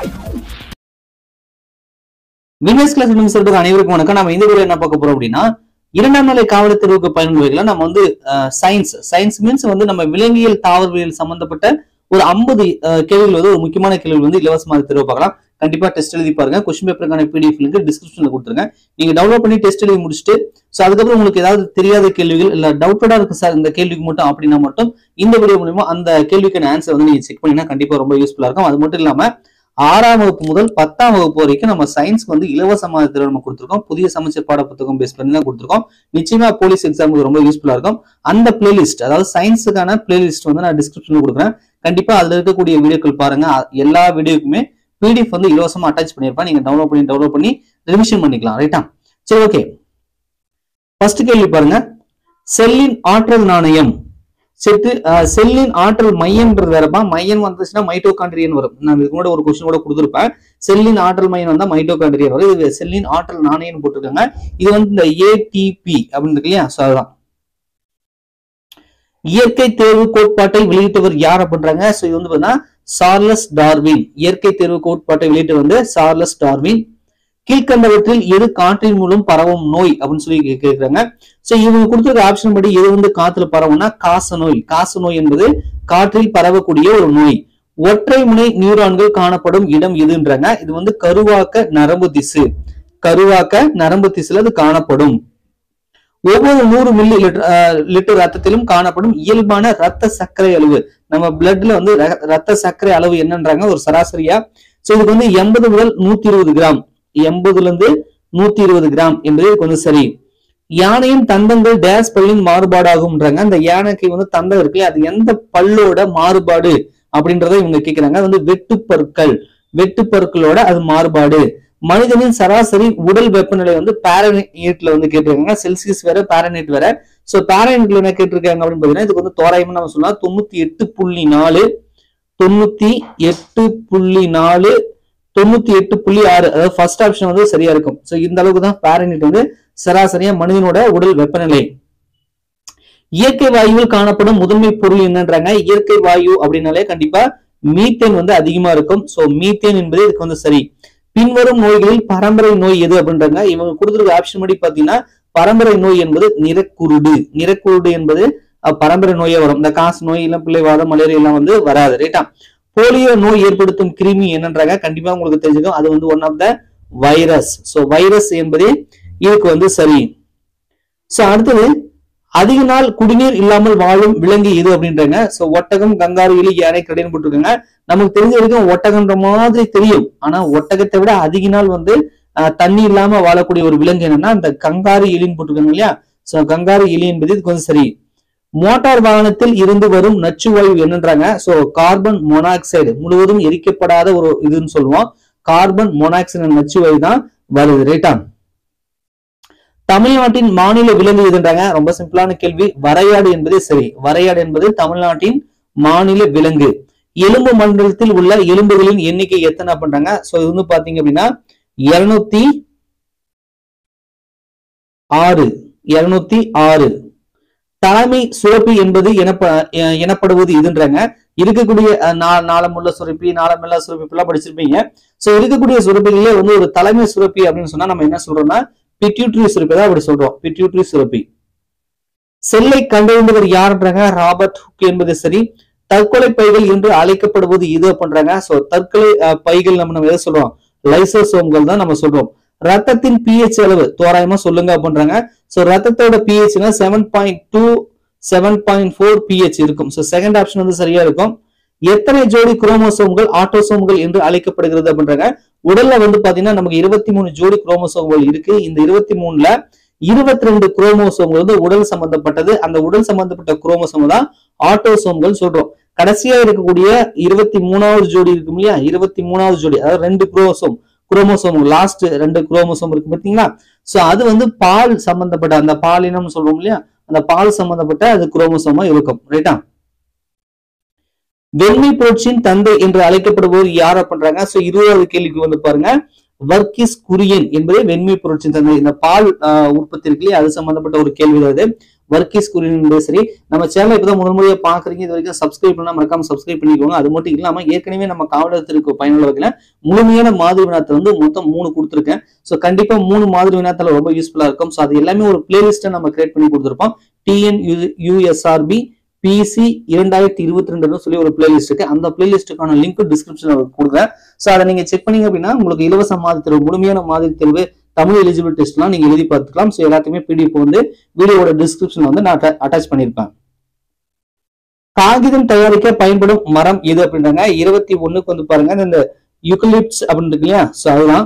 Venus class சொல்றது அனைவருக்கும் வணக்கம் நம்ம இந்த வீடியோ என்ன பார்க்க போறோம் அப்படின்னா இரண்டாம் நிலை காவல் தேர்வுக்கு பயன்படுத்திக்கலாம் நம்ம வந்து சயின்ஸ் சயின்ஸ் மீன்ஸ் வந்து நம்ம விலங்கியல் தாவரவியல் சம்பந்தப்பட்ட ஒரு ஐம்பது கேள்விகள் வந்து ஒரு முக்கியமான கேள்விகள் வந்து இலவசமாக தேர்வு பார்க்கலாம் கண்டிப்பா டெஸ்ட் எழுதி பாருங்க கொஸ்டின் பேப்பருக்கான பிடிஎஃப் லிங்க் டிஸ்கிரிப்ஷன்ல கொடுத்துருங்க நீங்க டவுன்லோட் பண்ணி டெஸ்ட் எழுதி முடிச்சுட்டு ஸோ அதுக்கப்புறம் உங்களுக்கு ஏதாவது தெரியாத கேள்விகள் இல்ல டவுட்டடா இருக்கு சார் இந்த கேள்விக்கு மட்டும் அப்படின்னா மட்டும் இந்த வீடியோ மூலமா அந்த கேள்விக்கான ஆன்சர் வந்து நீங்க செக் பண்ணீங்கன்னா கண்டிப்பா ரொம்ப யூஸ்ஃபுல்லா இருக்கும் அது மட்டும் இல்லாம ஆறாம் வகுப்பு முதல் பத்தாம் வகுப்பு வரைக்கும் நம்ம சயின்ஸ்க்கு வந்து இலவசமாக தேர்வு நம்ம கொடுத்துருக்கோம் புதிய சமச்சீர் பாட புத்தகம் பேஸ் பண்ணி தான் கொடுத்துருக்கோம் நிச்சயமா போலீஸ் எக்ஸாமுக்கு ரொம்ப யூஸ்ஃபுல்லா இருக்கும் அந்த பிளேலிஸ்ட் அதாவது சயின்ஸுக்கான பிளேலிஸ்ட் வந்து நான் டிஸ்கிரிப்ஷன்ல கொடுக்குறேன் கண்டிப்பா அதுல இருக்கக்கூடிய வீடியோக்கள் பாருங்க அ- எல்லா வீடியோக்குமே பிடிஎஃப் வந்து இலவசமா அட்டாச் பண்ணியிருப்பேன் நீங்க டவுன்லோட் பண்ணி டவுன்லோட் பண்ணி ரிவிஷன் பண்ணிக்கலாம் ரைட்டா சரி ஓகே ஃபர்ஸ்ட் கேள்வி பாருங்க செல்லின் ஆற்றல் நாணயம் செத்து அஹ், செல்லின் ஆற்றல் மையம்ன்றது வேறப்பா மையம் வந்துச்சுன்னா மைட்டோகாண்ட்ரியன் வரும் நான் இதுக்கு முன்னாடி ஒரு கொஸ்டின் கூட கொடுத்துருப்பேன் செல்லின் ஆற்றல் மையம் வந்தா மைட்டோகாண்ட்ரியன் வரும் இது செல்லின் ஆற்றல் நாணயம் போட்டிருக்காங்க இது வந்து இந்த ஏடிபி அப்படின்னு இருக்கு இல்லையா ஸோ அதுதான் இயற்கை தேர்வு கோட்பாட்டை வெளியிட்டவர் யார் அப்படின்றாங்க ஸோ இது வந்து பார்த்தீங்கன்னா சார்லஸ் டார்வின் இயற்கை தேர்வு கோட்பாட்டை வெளியிட்டு வந்து சார்லஸ் டார்வின் கீழ்கண்டவற்றில் எது காற்றின் மூலம் பரவும் நோய் அப்படின்னு சொல்லி கே- கேக்குறாங்க சோ இவங்க கொடுத்திருக்க ஆப்ஷன் படி எது வந்து காத்துல பரவும்னா காச நோய் காச நோய் என்பது காற்றில் பரவக்கூடிய ஒரு நோய் ஒற்றை முனை நியூரான்கள் காணப்படும் இடம் எதுன்றாங்க இது வந்து கருவாக்க நரம்பு திசு கருவாக்க நரம்பு திசுல அது காணப்படும் ஒவ்வொரு நூறு மில்லி லிட்டர் அஹ், லிட்டர் ரத்தத்திலும் காணப்படும் இயல்பான ரத்த சர்க்கரை அளவு நம்ம பிளட்ல வந்து ர- ரத்த சர்க்கரை அளவு என்னன்றாங்க ஒரு சராசரியா சோ இதுக்கு வந்து எண்பது முதல் நூத்தி இருபது கிராம் எண்பதுல இருந்து நூத்தி இருபது கிராம் என்பது இதுக்கு வந்து சரி யானையின் தந்தங்கள் டேஸ் பல்லின் மாறுபாடாகும்ன்றாங்க அந்த யானைக்கு வந்து தந்தம் இருக்கு இல்லையா, அது எந்த பல்லோட மாறுபாடு அப்படின்றத இவங்க கேக்குறாங்க அது வந்து வெட்டு பற்கள் வெட்டு பற்களோட அது மாறுபாடு மனிதனின் சராசரி உடல் வெப்பநிலை வந்து பாரனைட்ல வந்து கேட்டிருக்காங்க செல்சியஸ் வேற பாரனைட் வேற சோ பாரனைட்ல என்ன கேட்டிருக்காங்க அப்படின்னு பாத்தீங்கன்னா இதுக்கு வந்து தோராயமா நம்ம சொல்லலாம் தொண்ணூத்தி எட்டு புள்ளி நாலு தொண்ணூத்தி எட்டு புள்ளி நாலு தொண்ணூத்தி எட்டு புள்ளி ஆறு அதாவது ஃபர்ஸ்ட் ஆப்ஷன் வந்து சரியா இருக்கும் சோ இந்த அளவுக்கு தான் பாரனைட் வந்து சராசரியா மனிதனோட உடல் வெப்பநிலை இயற்கை வாயுவில் காணப்படும் முதன்மை பொருள் என்னன்றாங்க இயற்கை வாயு அப்படின்னாலே கண்டிப்பா மீத்தேன் வந்து அதிகமா இருக்கும் சோ மீத்தேன் என்பது இதுக்கு வந்து சரி பின்வரும் நோய்களில் பரம்பரை நோய் எது அப்படின்றாங்க இவங்க கொடுத்துருக்க ஆப்ஷன் படி பாத்தீங்கன்னா பரம்பரை நோய் என்பது நிறக்குருடு நிறக்குருடு என்பது அஹ், பரம்பரை நோயே வரும் இந்த காசு நோய் எல்லாம் பிள்ளைவாதம் மலேரியா எல்லாம் வந்து வராது ரைட்டா போலியோ நோய் ஏற்படுத்தும் கிருமி என்னன்றாங்க கண்டிப்பா உங்களுக்கு தெரிஞ்சுக்கும் அது வந்து one of the virus so virus என்பதே இதுக்கு வந்து சரி சோ அடுத்தது அதிக நாள் குடிநீர் இல்லாமல் வாழும் விலங்கு எது அப்படின்றாங்க சோ ஒட்டகம் கங்காரு எலி யானை கடைன்னு போட்டிருக்காங்க நமக்கு தெரிஞ்ச வரைக்கும் ஒட்டகம்ன்ற மாதிரி தெரியும் ஆனா ஒட்டகத்தை விட அதிக நாள் வந்து ஆஹ், தண்ணி இல்லாம வாழக்கூடிய ஒரு விலங்கு என்னன்னா அந்த கங்காரு எலின்னு போட்டிருக்காங்க இல்லையா சோ கங்காரு எலி என்பது இதுக்கு வந்து சரி மோட்டார் வாகனத்தில் இருந்து வரும் நச்சுவாயு என்னன்றாங்க சோ கார்பன் மோனாக்சைடு முழுவதும் எரிக்கப்படாத ஒரு இதுன்னு சொல்லுவோம் கார்பன் மோனாக்சைடு நச்சுவாயு தான் வருது ரைட்டா தமிழ்நாட்டின் மாநில விலங்கு எதுன்றாங்க ரொம்ப சிம்பிளான கேள்வி வரையாடு என்பதே சரி வரையாடு என்பது தமிழ்நாட்டின் மாநில விலங்கு எலும்பு மண்டலத்தில் உள்ள எலும்புகளின் எண்ணிக்கை எத்தனை பண்றாங்க சோ இது வந்து பாத்தீங்க அப்படின்னா இருநூத்தி ஆறு இருநூத்தி ஆறு தலைமை சுரப்பி என்பது எனப்ப அஹ் எனப்படுவது இதுன்றாங்க இருக்கக்கூடிய அஹ், நா- நாளமுள்ள சுரப்பி நாளமில்லா சுரப்பி எல்லாம் படிச்சிருப்பீங்க சோ இருக்கக்கூடிய சுரப்பிகளே வந்து ஒரு தலைமை சுரப்பி அப்படின்னு சொன்னா நம்ம என்ன சொல்றோம்னா பிட்யூட்ரி சுரப்பி தான் அப்படி சொல்றோம் பிட்யூட்ரி சுரப்பி செல்லை கண்டறிந்தவர் யாருன்றாங்க ராபர்ட் ஹுக் என்பது சரி தற்கொலை பைகள் என்று அழைக்கப்படுவது இது பண்றாங்க சோ தற்கொலை அஹ், பைகள் நம்ம நம்ம எதை சொல்றோம் லைசோசோம்கள் தான் நம்ம சொல்றோம் ரத்தத்தின் pH அளவு தோராயமா சொல்லுங்க அப்படின்றாங்க சோ ரத்தத்தோட பிஹெச்னா seven point two seven point four pH இருக்கும் சோ செகண்ட் ஆப்ஷன் வந்து சரியா இருக்கும் எத்தனை ஜோடி குரோமோசோம்கள் ஆட்டோசோம்கள் என்று அழைக்கப்படுகிறது அப்படின்றாங்க உடல்ல வந்து பாத்தீங்கன்னா நமக்கு இருபத்தி மூணு ஜோடி குரோமோசோம்கள் இருக்கு இந்த இருபத்தி மூணுல இருபத்தி ரெண்டு குரோமோசோம்கள் வந்து உடல் சம்பந்தப்பட்டது அந்த உடல் சம்பந்தப்பட்ட குரோமோசோம் தான் ஆட்டோசோம்கள் சொல்றோம் கடைசியா இருக்கக்கூடிய இருபத்தி மூணாவது ஜோடி இருக்கும் இல்லையா இருபத்தி மூணாவது ஜோடி அதாவது ரெண்டு குரோமோசோம் குரோமோசோம் லாஸ்ட் ரெண்டு குரோமோசோம் இருக்கு பாத்தீங்களா சோ அது வந்து பால் சம்பந்தப்பட்ட அந்த பாலினம் சொல்றோம் இல்லையா அந்த பால் சம்பந்தப்பட்ட அது குரோமோசோமா இருக்கும் ரைட்டா வெண்மை புரட்சியின் தந்தை என்று அழைக்கப்படுபவர் யார் பண்றாங்க சோ இருபதாவது கேள்விக்கு வந்து பாருங்க வர்க்கிஸ் குரியன் என்பது வெண்மை புரட்சியின் தந்தை இந்த பால் ஆஹ், உற்பத்தி இருக்கு இல்லையா அது சம்பந்தப்பட்ட ஒரு கேள்வி தான் இது வர்க்கீஸ் குரியன் என்பது சரி நம்ம சேனல் இப்பதான் முதல் முறையா பாக்குறீங்க இது வரைக்கும் சப்ஸ்கிரைப் பண்ணா மறக்காம சப்ஸ்கிரைப் பண்ணிக்கோங்க அது மட்டும் இல்லாம ஏற்கனவே நம்ம காவலத்திற்கு பயனுள்ள வகையில முழுமையான மாதிரி வினாத்தை வந்து மொத்தம் மூணு கொடுத்துருக்கேன் ஸோ கண்டிப்பா மூணு மாதிரி வினாத்தால ரொம்ப யூஸ்ஃபுல்லா இருக்கும் ஸோ அது எல்லாமே ஒரு பிளேலிஸ்ட்டை நம்ம கிரியேட் பண்ணி கொடுத்துருப்போம் டிஎன் யூஎஸ்ஆர்பி பிசி இரண்டாயிரத்தி இருபத்தி ரெண்டுன்னு சொல்லி ஒரு பிளேலிஸ்ட் இருக்கு அந்த பிளேலிஸ்ட்டுக்கான லிங்க் டிஸ்கிரிப்ஷன்ல கொடுக்குறேன் ஸோ அதை நீங்க செக் பண்ணீங்க அப்படின்னா உங்களுக்கு இலவச மாதிரி தேர்வு முழுமையான மாதிரி தேர்வு தமிழ் எலிஜிபிள் டெஸ்ட்லாம் நீங்க எழுதி பார்த்துக்கலாம் ஸோ எல்லாத்தையுமே பிடிஎஃப் வந்து வீடியோட டிஸ்கிரிப்ஷன்ல வந்து நான் அட்டாச் பண்ணியிருப்பேன் காகிதம் தயாரிக்க பயன்படும் மரம் எது அப்படின்றாங்க இருபத்தி ஒண்ணுக்கு வந்து பாருங்க இந்த யுகலிப்ஸ் அப்படின்னு இருக்கு இல்லையா ஸோ அதுதான்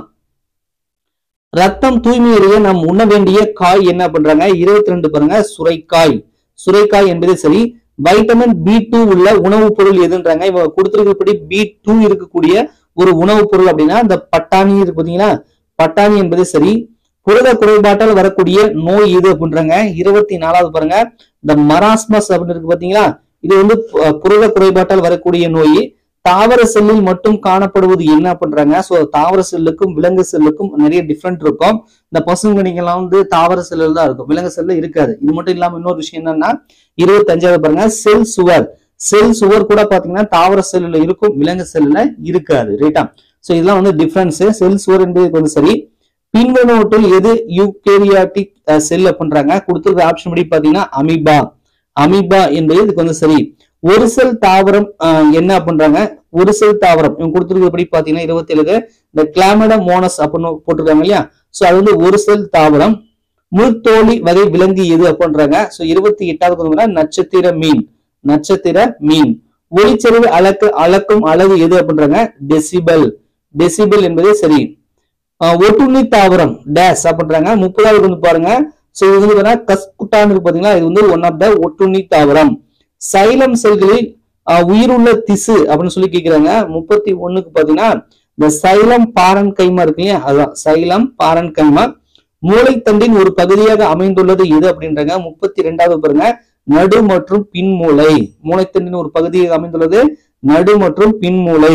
ரத்தம் தூய்மையடைய நாம் உண்ண வேண்டிய காய் என்ன பண்றாங்க இருபத்தி ரெண்டு பாருங்க சுரைக்காய் சுரைக்காய் என்பது சரி வைட்டமின் பி டூ உள்ள உணவுப் பொருள் எதுன்றாங்க இவங்க கொடுத்திருக்கிறபடி பி டூ இருக்கக்கூடிய ஒரு உணவுப் பொருள் அப்படின்னா இந்த பட்டாணி இருக்கு பாத்தீங்களா பட்டாணி என்பது சரி புரத குறைபாட்டால் வரக்கூடிய நோய் எது அப்படின்றாங்க இருபத்தி நாலாவது பாருங்க இந்த மராஸ்மஸ் அப்படின்னு இருக்கு பாத்தீங்களா இது வந்து பு- புரத குறைபாட்டால் வரக்கூடிய நோய் தாவர செல்லில் மட்டும் காணப்படுவது என்ன பண்றாங்க சோ தாவர செல்லுக்கும் விலங்கு செல்லுக்கும் நிறைய டிஃப்ரெண்ட் இருக்கும் இந்த பசுங்கணிகள்லாம் வந்து தாவர செல்லில் தான் இருக்கும் விலங்கு செல்ல இருக்காது இது மட்டும் இல்லாம இன்னொரு விஷயம் என்னன்னா இருபத்தஞ்சாவது பாருங்க செல் சுவர் செல் சுவர் கூட பாத்தீங்கன்னா தாவர செல்லுல இருக்கும் விலங்கு செல்லுல இருக்காது ரைட்டா சோ இதெல்லாம் வந்து டிஃபரன்ஸ் செல் சுவர் என்பது வந்து சரி பின்வருவற்றில் எது யூகேரியாட்டிக் செல் அப்படின்றாங்க கொடுத்திருக்க ஆப்ஷன் படி பாத்தீங்கன்னா அமீபா அமீபா என்பது இதுக்கு வந்து சரி ஒரு செல் தாவரம் அஹ், என்ன பண்றாங்க ஒரு செல் தாவரம் இவங்க கொடுத்திருக்கிறபடி பாத்தீங்கன்னா இருபத்தி ஏழு இந்த கிளாமட மோனஸ் அப்படின்னு போட்டிருக்காங்க இல்லையா சோ அது வந்து ஒரு செல் தாவரம் முள்தோலி வகை விலங்கு எது அப்படின்றாங்க சோ இருபத்தி எட்டாவது பாத்தீங்கன்னா நட்சத்திர மீன் நட்சத்திர மீன் ஒளிச்செறிவு அளக்க அளக்கும் அளவு எது அப்படின்றாங்க டெசிபல் டெசிபல் என்பது சரி ஆஹ் ஒட்டுண்ணி தாவரம் டேஸ் அப்படின்றாங்க முப்பதாவது வந்து பாருங்க சோ இது வந்து பாத்தீங்கன்னா கஸ்குட்டான் இருக்கு பாத்தீங்களா இது வந்து ஒன் ஆஃப் த ஒட்டுண்ணி தாவரம் சைலம் செல்களில் ஆஹ் உயிருள்ள திசு அப்படின்னு சொல்லி கேக்குறாங்க முப்பத்தி ஒண்ணுக்கு பாத்தீங்கன்னா இந்த சைலம் பாரன் கைமா இருக்கு இல்லையா அதுதான் சைலம் பாரன் கைமா மூளைத்தண்டின் ஒரு பகுதியாக அமைந்துள்ளது எது அப்படின்றாங்க முப்பத்தி ரெண்டாவது பாருங்க நடு மற்றும் பின்மூளை மூளைத்தண்டின் ஒரு பகுதியாக அமைந்துள்ளது நடு மற்றும் பின்மூளை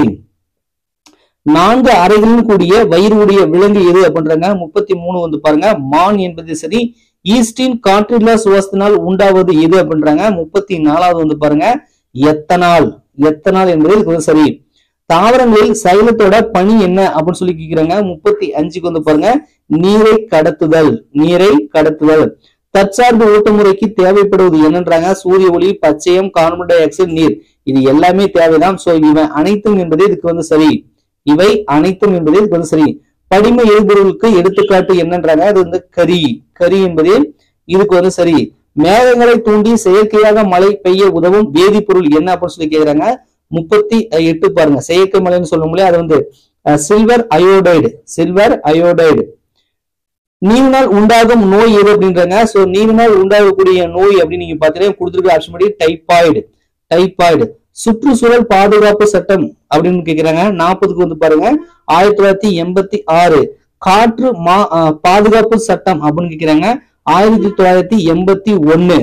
நான்கு அறைகளுடன் கூடிய வயிறு உடைய விலங்கு எது அப்படின்றாங்க முப்பத்தி மூணு வந்து பாருங்க மான் என்பது சரி ஈஸ்டின் காற்றில்லா சுவாசத்தினால் உண்டாவது எது அப்படின்றாங்க முப்பத்தி நாலாவது வந்து பாருங்க எத்தனால் எத்தனால் என்பது இதுக்கு வந்து சரி தாவரங்களில் சைலத்தோட பணி என்ன அப்படின்னு சொல்லி கேக்குறாங்க முப்பத்தி அஞ்சுக்கு வந்து பாருங்க நீரை கடத்துதல் நீரை கடத்துதல் தற்சார்பு ஊட்டமுறைக்கு தேவைப்படுவது என்னன்றாங்க சூரிய ஒளி பச்சையம் கார்பன் டை ஆக்சைடு நீர் இது எல்லாமே தேவைதான் சோ இவை அனைத்தும் என்பது இதுக்கு வந்து சரி இவை அனைத்தும் என்பது இதுக்கு வந்து சரி படிம எரிபொருளுக்கு எடுத்துக்காட்டு என்னன்றாங்க அது வந்து கரி கரி என்பது இதுக்கு வந்து சரி மேகங்களை தூண்டி செயற்கையாக மழை பெய்ய உதவும் வேதிப்பொருள் என்ன அப்படின்னு சொல்லி கேக்குறாங்க முப்பத்தி எட்டு பாருங்க செயற்கை மழைன்னு சொல்ல முடியாது அது வந்து சில்வர் அயோடைடு சில்வர் அயோடைடு நீரினால் உண்டாகும் நோய் எது அப்படின்றாங்க சோ நீரினால் உண்டாகக்கூடிய நோய் அப்படின்னு நீங்க பாத்தீங்கன்னா கொடுத்துருக்க ஆப்ஷன் படி டைபாய்டு டைபாய்டு சுற்றுச்சூழல் பாதுகாப்பு சட்டம் அப்படின்னு கேக்குறாங்க நாற்பதுக்கு வந்து பாருங்க ஆயிரத்தி தொள்ளாயிரத்தி எண்பத்தி ஆறு காற்று மா அஹ், பாதுகாப்பு சட்டம் அப்படின்னு கேக்குறாங்க ஆயிரத்தி தொள்ளாயிரத்தி எண்பத்தி ஒண்ணு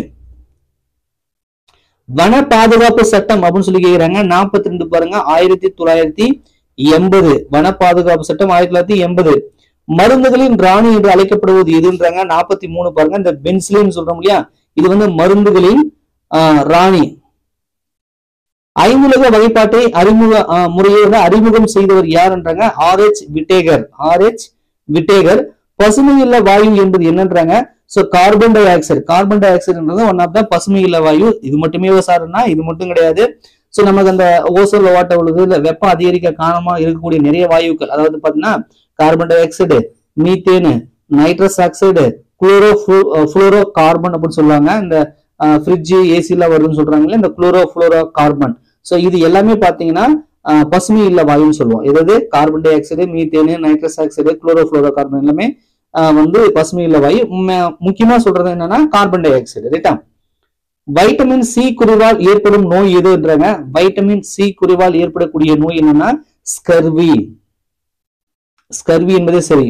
வன பாதுகாப்பு சட்டம் அப்படின்னு சொல்லி கேக்குறாங்க நாற்பத்தி ரெண்டு பாருங்க ஆயிரத்தி தொள்ளாயிரத்தி எண்பது வன பாதுகாப்பு சட்டம் ஆயிரத்தி தொள்ளாயிரத்தி எண்பது மருந்துகளின் ராணி என்று அழைக்கப்படுவது எதுன்றாங்க நாற்பத்தி மூணு பாருங்க இந்த பென்சிலின் சொல்றோம் இல்லையா இது வந்து மருந்துகளின் ஆஹ், ராணி ஐந்துலக வகைப்பாட்டை அறிமுக ஆஹ், முறையை வந்து அறிமுகம் செய்தவர் யாருன்றாங்க R H Whittaker R H Whittaker பசுமை இல்ல வாயு என்பது என்னன்றாங்க so carbon dioxide carbon டை ஆக்சைடுன்றது ஒன் ஆஃப் த பசுமை இல்ல வாயு இது மட்டுமே சாருன்னா இது மட்டும் கிடையாது சோ நமக்கு அந்த ஓசோன்ல ஓட்ட உள்ளது இல்ல வெப்பம் அதிகரிக்க காரணமா இருக்கக்கூடிய நிறைய வாயுக்கள் அதாவது பாத்தீங்கன்னா carbon dioxide methane nitrous oxide chlorofluorocarbon அப்படின்னு சொல்லுவாங்க இந்த ஃப்ரிட்ஜ் ஏசில வருதுன்னு சொல்றாங்களே இந்த குளோரோ ஃப்ளோரோ கார்பன் சோ இது எல்லாமே பாத்தீங்கன்னா அஹ், பசுமை இல்ல வாயுன்னு சொல்லுவோம் எதாவது carbon dioxide methane nitrous oxide chlorofluorocarbon எல்லாமே அஹ், வந்து பசுமை இல்ல வாயு ம- முக்கியமா சொல்றது என்னன்னா கார்பன் டை ஆக்சைடு ரைட்டா வைட்டமின் சி குறைவால் ஏற்படும் நோய் எதுன்றாங்க வைட்டமின் சி குறைவால் ஏற்படக்கூடிய நோய் என்னன்னா ஸ்கர்வி ஸ்கர்வி என்பதே சரி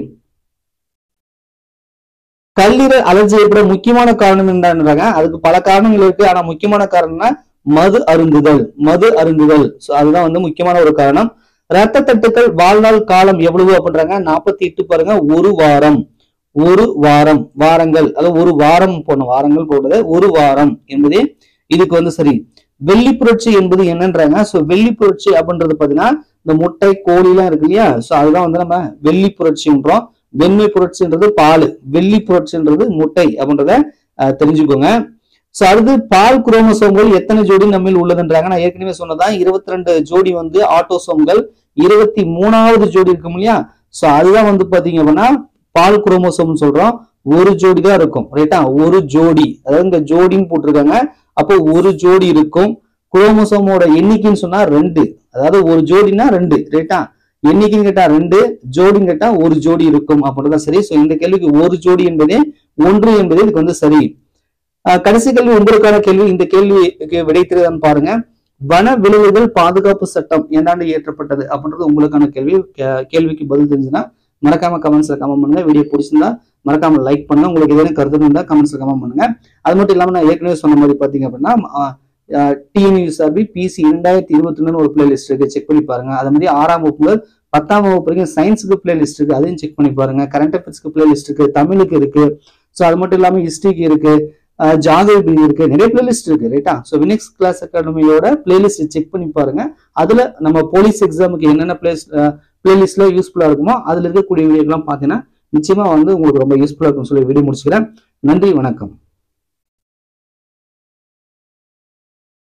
கல்லீரல் அலர்ஜி ஏற்பட முக்கியமான காரணம் என்னன்றாங்க அதுக்கு பல காரணங்கள் இருக்கு ஆனா முக்கியமான காரணம்னா மது அருந்துதல் மது அருந்துதல் சோ அதுதான் வந்து முக்கியமான ஒரு காரணம் ரத்த தட்டுக்கள் வாழ்நாள் காலம் எவ்வளவு அப்படின்றாங்க நாற்பத்தி எட்டு பாருங்க ஒரு வாரம் ஒரு வாரம் வாரங்கள் அதாவது ஒரு வாரம் போன வாரங்கள் போடுறது ஒரு வாரம் என்பதே இதுக்கு வந்து சரி வெள்ளி புரட்சி என்பது என்னன்றாங்க சோ வெள்ளி புரட்சி அப்படின்றது பாத்தீங்கன்னா இந்த முட்டை கோழி எல்லாம் இருக்கு இல்லையா சோ அதுதான் வந்து நம்ம வெள்ளி புரட்சின்றோம் வெண்மை புரட்சின்றது பால் வெள்ளி புரட்சின்றது முட்டை அப்படின்றத அஹ், தெரிஞ்சுக்கோங்க சோ அடுத்து பால் குரோமோசோம்கள் எத்தனை ஜோடி நம்மில் உள்ளதுன்றாங்க நான் ஏற்கனவே சொன்னதான் இருபத்தி ரெண்டு ஜோடி வந்து ஆட்டோசோம்கள் இருபத்தி மூணாவது ஜோடி இருக்கும் இல்லையா சோ அதுதான் வந்து பாத்தீங்க அப்படின்னா பால் குரோமோசோம்னு சொல்றோம் ஒரு ஜோடி தான் இருக்கும் ரைட்டா ஒரு ஜோடி அதாவது இந்த ஜோடின்னு போட்டிருக்காங்க அப்போ ஒரு ஜோடி இருக்கும் குரோமோசோமோட எண்ணிக்கைன்னு சொன்னா ரெண்டு அதாவது ஒரு ஜோடினா ரெண்டு ரைட்டா எண்ணிக்கைன்னு கேட்டா ரெண்டு ஜோடின்னு கேட்டா ஒரு ஜோடி இருக்கும் அப்படின்றதான் சரி சோ இந்த கேள்விக்கு ஒரு ஜோடி என்பதே ஒன்று என்பதே இதுக்கு வந்து சரி ஆஹ் கடைசி கேள்வி உங்களுக்கான கேள்வி இந்த கேள்விக்கு விடை தெரியுதான்னு பாருங்க வன விலங்குகள் பாதுகாப்பு சட்டம் எந்தாண்டு இயற்றப்பட்டது அப்படின்றது உங்களுக்கான கேள்வி கே- கேள்விக்கு பதில் தெரிஞ்சுன்னா மறக்காம கமெண்ட்ஸ்ல கமெண்ட் பண்ணுங்க வீடியோ பிடிச்சிருந்தா மறக்காம லைக் பண்ணுங்க உங்களுக்கு ஏதேனும் கருத்து இருந்தா கமெண்ட்ஸ்ல கமெண்ட் பண்ணுங்க அது மட்டும் இல்லாம நான் ஏற்கனவே சொன்ன மாதிரி பாத்தீங்க அப்படின்னா டிஎன்யூஎஸ்ஆர்பி பிசி இரண்டாயிரத்தி இருபத்தி ஒண்ணு ஒரு பிளேலிஸ்ட் இருக்கு செக் பண்ணி பாருங்க அது மாதிரி ஆறாம் வகுப்பு முதல் பத்தாம் வகுப்பு வரைக்கும் சயின்ஸுக்கு பிளேலிஸ்ட் இருக்கு அதையும் செக் பண்ணி பாருங்க கரண்ட் அஃபேர்ஸ்க்கு பிளேலிஸ்ட் இருக்கு தமிழுக்கு இருக்கு ஸோ அது மட்டும் இல்லாம ஹிஸ்டரிக்கு இருக்கு ஜாகிரபி இருக்கு நிறைய பிளேலிஸ்ட் இருக்கு ரைட்டா ஸோ வினிக்ஸ் கிளாஸ் அகாடமியோட பிளேலிஸ்ட் செக் பண்ணி பாருங்க அதுல நம்ம போலீஸ் எக்ஸாமுக்கு என்னென்ன பிளேஸ் பிளேலிஸ்ட்ல யூஸ்ஃபுல்லா இருக்குமோ அதுல இருக்கக்கூடிய வீடியோக்கெல்லாம் பார்த்தீங்கன்னா நிச்சயமா வந்து உங்களுக்கு ரொம்ப யூஸ்ஃபுல்லா இருக்கும்னு சொல்லி வீடியோ முடிச்சுக்கிறேன் நன்றி வணக்கம்